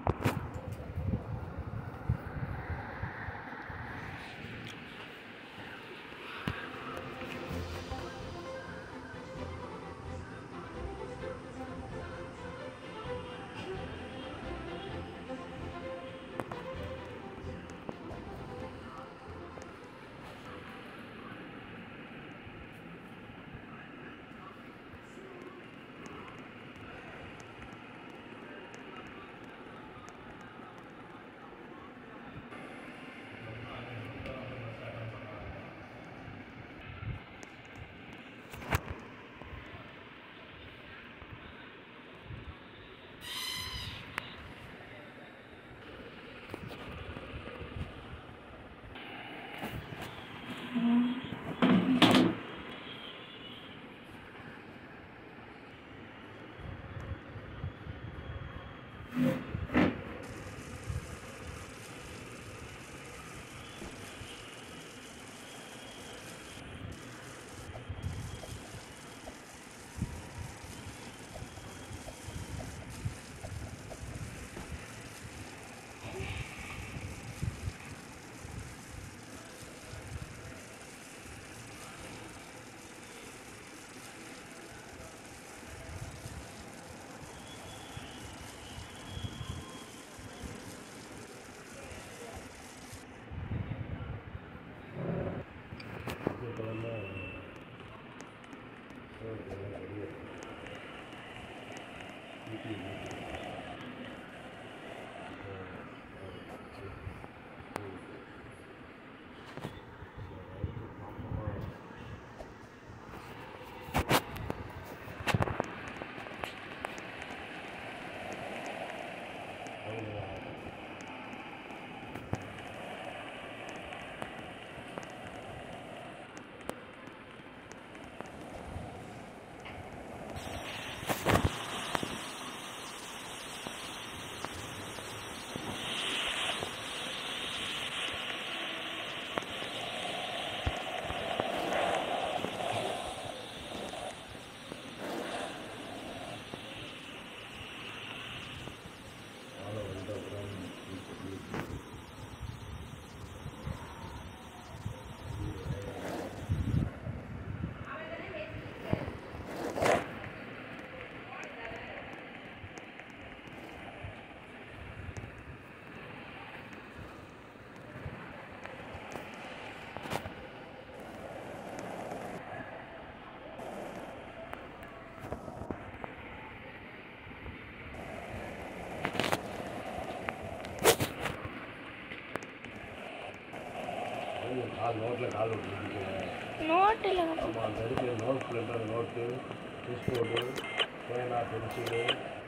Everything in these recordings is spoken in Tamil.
கால் நோட்டில் கால் விட்டுருக்கீங்க நோட் இல்லைங்க ஆமாம் அந்த இருக்கிற note printer note dish board பேனா பென்சிலு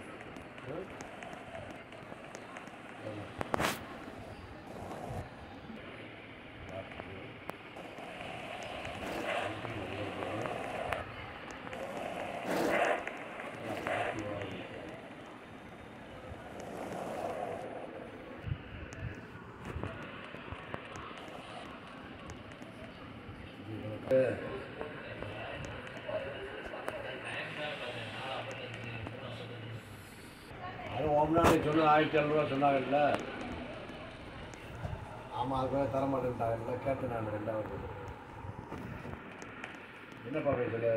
அது ஒம்னாடி சொன்ன ஆயிரத்தி எழுநூறுவா சொன்னாங்கல்ல ஆமாம் அது கூட தர மாட்டேன்ட்டாங்கல்ல கேட்டேன் நான் ரெண்டாவது என்னப்பா பேசல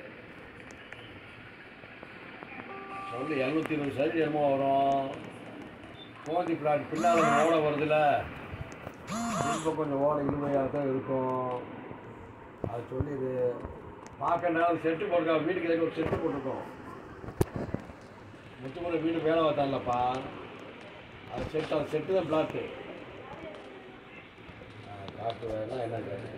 சொல்லு எழுநூத்தி இருபது சைஸ் என்னமோ வரும் கோதி பிளாட் பின்னால் ஓட வருதுல்ல இப்போ கொஞ்சம் ஓட இனிமையாக தான் இருக்கும் அது சொல்லிடு பார்க்க நான் செட்டு போட்டிருக்கோம் வீட்டுக்கு எதுக்கு ஒரு செட்டு போட்டிருக்கோம் முத்துமலை வீடு வேலை பார்த்தான்லப்பா அது செட்டு அது செட்டு தான் பிளாட்டு காட்டு வேலை என்ன கேட்டு